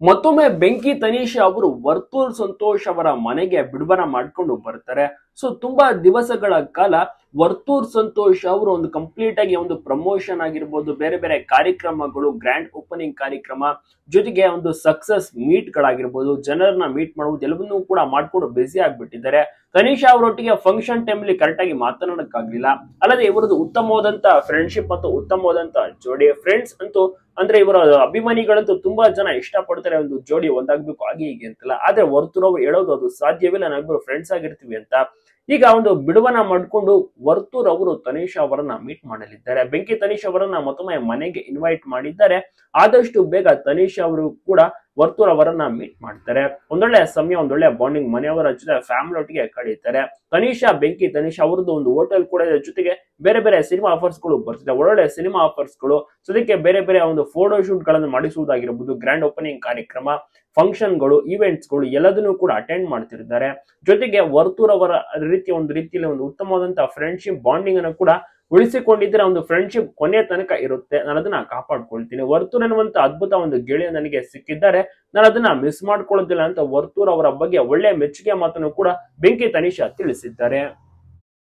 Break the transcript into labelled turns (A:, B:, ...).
A: ಮತ್ತೊಮ್ಮೆ ಬೆಂಕಿ ತನೀಶ್ ಅವರು ವರ್ತೂರ್ ಸಂತೋಷ್ ಅವರ ಮನೆಗೆ ಬಿಡುಗಡೆ ಮಾಡ್ಕೊಂಡು ಬರ್ತಾರೆ ಸೊ ತುಂಬಾ ದಿವಸಗಳ ಕಾಲ ವರ್ತೂರ್ ಸಂತೋಷ್ ಅವರು ಒಂದು ಕಂಪ್ಲೀಟ್ ಆಗಿ ಒಂದು ಪ್ರಮೋಷನ್ ಆಗಿರ್ಬೋದು ಬೇರೆ ಬೇರೆ ಕಾರ್ಯಕ್ರಮಗಳು ಗ್ರ್ಯಾಂಡ್ ಓಪನಿಂಗ್ ಕಾರ್ಯಕ್ರಮ ಜೊತೆಗೆ ಒಂದು ಸಕ್ಸಸ್ ಮೀಟ್ ಗಳಾಗಿರ್ಬೋದು ಜನರನ್ನ ಮೀಟ್ ಮಾಡುವುದು ಎಲ್ಲವನ್ನೂ ಕೂಡ ಮಾಡ್ಕೊಂಡು ಬ್ಯುಸಿ ಆಗ್ಬಿಟ್ಟಿದ್ದಾರೆ ತನಿಷಾ ಅವರೊಟ್ಟಿಗೆ ಫಂಕ್ಷನ್ ಟೈಮ್ಲಿ ಕರೆಕ್ಟ್ ಆಗಿ ಮಾತನಾಡಕ್ಕಾಗ್ಲಿಲ್ಲ ಅಲ್ಲದೆ ಇವರದ್ದು ಉತ್ತಮವಾದಂತ ಫ್ರೆಂಡ್ಶಿಪ್ ಮತ್ತು ಉತ್ತಮವಾದಂತ ಜೋಡಿ ಫ್ರೆಂಡ್ಸ್ ಅಂತೂ ಅಂದ್ರೆ ಇವರ ಅಭಿಮಾನಿಗಳಂತೂ ತುಂಬಾ ಜನ ಇಷ್ಟಪಡ್ತಾರೆ ಒಂದು ಜೋಡಿ ಒಂದಾಗ್ಬೇಕು ಹಾಗೆ ಹೀಗೆ ಅಂತಲ್ಲ ಆದ್ರೆ ವರ್ತೂರ್ ಅವರು ಹೇಳೋದು ಅದು ಸಾಧ್ಯವಿಲ್ಲ ನಾವಿಬ್ರು ಫ್ರೆಂಡ್ಸ್ ಆಗಿರ್ತೀವಿ ಅಂತ ಈಗ ಒಂದು ಬಿಡುವನ ಮಾಡ್ಕೊಂಡು ವರ್ತೂರ್ ಅವರು ತನೀಶ್ ಅವರನ್ನ ಮೀಟ್ ಮಾಡಲಿದ್ದಾರೆ ಬೆಂಕಿ ತನೀಶ್ ಅವರನ್ನ ಮತ್ತೊಮ್ಮೆ ಮನೆಗೆ ಇನ್ವೈಟ್ ಮಾಡಿದ್ದಾರೆ ಆದಷ್ಟು ಬೇಗ ತನೀಶ್ ಅವರು ಕೂಡ ವರ್ತೂರ್ ಅವರನ್ನ ಮೀಟ್ ಮಾಡ್ತಾರೆ ಒಂದೊಳ್ಳೆ ಸಮಯ ಒಂದೊಳ್ಳೆ ಬಾಂಡಿಂಗ್ ಮನೆಯವರ ಜೊತೆ ಫ್ಯಾಮಿಲಿ ಒಟ್ಟಿಗೆ ಕಳೀತಾರೆ ತನೀಶಾ ಬೆಂಕಿ ತನೀಶ್ ಅವ್ರದ್ದು ಒಂದು ಹೋಟೆಲ್ ಕೂಡ ಇದೆ ಜೊತೆಗೆ ಬೇರೆ ಬೇರೆ ಸಿನಿಮಾ ಆಫರ್ಸ್ ಗಳು ಬರ್ತಿದೆ ಒಳ್ಳೊಳ್ಳೆ ಸಿನಿಮಾ ಆಫರ್ಸ್ ಗಳು ಸದ್ಯಕ್ಕೆ ಬೇರೆ ಬೇರೆ ಒಂದು ಫೋಟೋ ಶೂಟ್ ಗಳನ್ನು ಮಾಡಿಸುವುದಾಗಿರಬಹುದು ಗ್ರ್ಯಾಂಡ್ ಓಪನಿಂಗ್ ಕಾರ್ಯಕ್ರಮ ಫಂಕ್ಷನ್ ಗಳು ಈವೆಂಟ್ಸ್ ಗಳು ಎಲ್ಲದನ್ನು ಕೂಡ ಅಟೆಂಡ್ ಮಾಡ್ತಿರ್ತಾರೆ ಜೊತೆಗೆ ವರ್ತೂರ್ ಅವರ ರೀತಿಯ ಒಂದು ರೀತಿಯಲ್ಲಿ ಒಂದು ಉತ್ತಮವಾದಂತಹ ಫ್ರೆಂಡ್ಶಿಪ್ ಬಾಂಡಿಂಗ್ ಅನ್ನು ಕೂಡ ಉಳಿಸಿಕೊಂಡಿದ್ರೆ ಒಂದು ಫ್ರೆಂಡ್ಶಿಪ್ ಕೊನೆಯ ತನಕ ಇರುತ್ತೆ ನಾನು ಅದನ್ನ ಕಾಪಾಡ್ಕೊಳ್ತೀನಿ ವರ್ತೂರ್ ಅನ್ನುವಂತ ಅದ್ಭುತ ಒಂದು ಗೆಳೆಯ ನನಗೆ ಸಿಕ್ಕಿದ್ದಾರೆ ನಾನು ಅದನ್ನ ಮಿಸ್ ಮಾಡ್ಕೊಳ್ಳೋದಿಲ್ಲ ಅಂತ ವರ್ತೂರ್ ಅವರ ಬಗ್ಗೆ ಒಳ್ಳೆ ಮೆಚ್ಚುಗೆ ಮಾತನ್ನು ಕೂಡ ಬೆಂಕಿ ತನಿಷಾ ತಿಳಿಸಿದ್ದಾರೆ